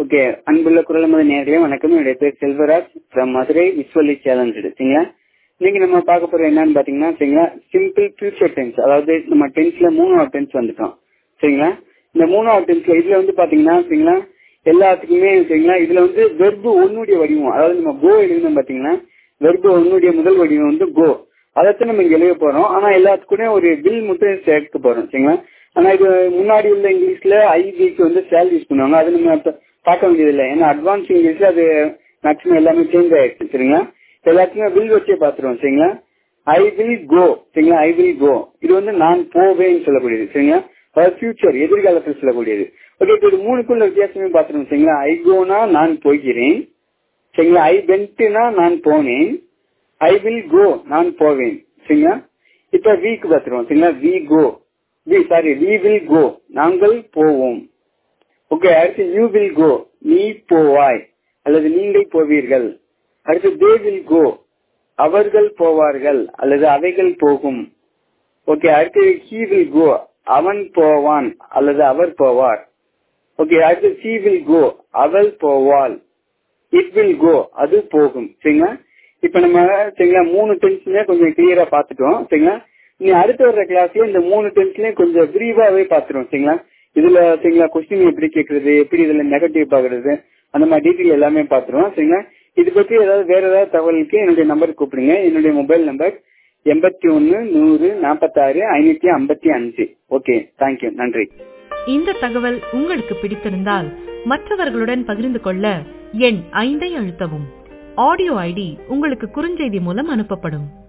okay அன்புள்ள குரலமது நேர்களே வணக்கம் என்னுடைய பேர் செல்வராஜ் ஃப்ரம் மதுரை விஸ்வலி சேலஞ்சு சரிங்களா இன்னைக்கு நம்ம பார்க்க போறது என்னன்னு பாத்தீங்கன்னா சரிங்களா சிம்பிள் ஃபியூச்சர் டென்ஸ் அதாவது நம்ம டென்ஸ்ல மூணாவது டென்ஸ் வந்துட்டோம் சரிங்களா இந்த மூணாவது டென்ஸ்ல இதுல வந்து பாத்தீங்கன்னா சரிங்களா எல்லாத்துக்குமே சரிங்களா இதுல வந்து வெர்பு ஒன்னுடைய வடிவம் அதாவது நம்ம கோ எழுதணும் பாத்தீங்கன்னா வெர்பு ஒன்னுடைய முதல் வடிவம் வந்து கோ அதைத்தான் நம்ம இங்க எழுத போறோம் ஆனா எல்லாத்துக்குமே ஒரு வில் மட்டும் சேர்க்க போறோம் சரிங்களா ஆனா இது முன்னாடி உள்ள இங்கிலீஷ்ல ஐபிக்கு வந்து சேல் யூஸ் பண்ணுவாங்க அது நம்ம பார்க்க வேண்டியதில்லை ஏன்னா அட்வான்ஸ் இங்கிலீஷ்ல அது மேக்ஸிமம் எல்லாமே சேஞ்ச் ஆயிடுச்சு சரிங்களா எல்லாத்தையுமே வில் வச்சே பாத்துருவோம் சரிங்களா ஐ வில் கோ சரிங்களா ஐ வில் கோ இது வந்து நான் போவேன்னு சொல்லக்கூடியது சரிங்களா அதாவது ஃபியூச்சர் எதிர்காலத்தில் சொல்லக்கூடியது ஓகே இப்போ இது மூணுக்குள்ள வித்தியாசமே பாத்துருவோம் சரிங்களா ஐ கோனா நான் போகிறேன் சரிங்களா ஐ வென்ட்னா நான் போனேன் ஐ வில் கோ நான் போவேன் சரிங்களா இப்ப வீக்கு பாத்துருவோம் சரிங்களா we go we sorry we will go நாங்கள் போவோம் ஓகே அடுத்து யூ வில் கோ நீ போவாய் அல்லது நீங்கள் போவீர்கள் அடுத்து தே வில் கோ அவர்கள் போவார்கள் அல்லது அவைகள் போகும் ஓகே அடுத்து ஹீ வில் கோ அவன் போவான் அல்லது அவர் போவார் ஓகே அடுத்து சி வில் கோ அவள் போவாள் இட் வில் கோ அது போகும் சரிங்களா இப்ப நம்ம சரிங்களா மூணு டென்ஸ்லயே கொஞ்சம் கிளியரா பாத்துட்டோம் சரிங்களா நீ அடுத்து வர்ற கிளாஸ்ல இந்த மூணு டென்ஸ்லயும் கொஞ்சம் விரிவாவே பாத்துருவோம் சரிங்களா இதுல சரிங்களா கொஸ்டின் எப்படி கேக்குறது எப்படி இதுல நெகட்டிவ் பாக்குறது அந்த மாதிரி டீட்டெயில் எல்லாமே பாத்துருவோம் சரிங்களா இது பத்தி ஏதாவது வேற ஏதாவது தகவலுக்கு என்னுடைய நம்பர் கூப்பிடுங்க என்னுடைய மொபைல் நம்பர் எண்பத்தி ஒன்னு நூறு நாற்பத்தாறு ஐநூத்தி ஐம்பத்தி அஞ்சு ஓகே தேங்க்யூ நன்றி இந்த தகவல் உங்களுக்கு பிடித்திருந்தால் மற்றவர்களுடன் பகிர்ந்து கொள்ள எண் ஐந்தை அழுத்தவும் ஆடியோ ஐடி உங்களுக்கு குறுஞ்செய்தி மூலம் அனுப்பப்படும்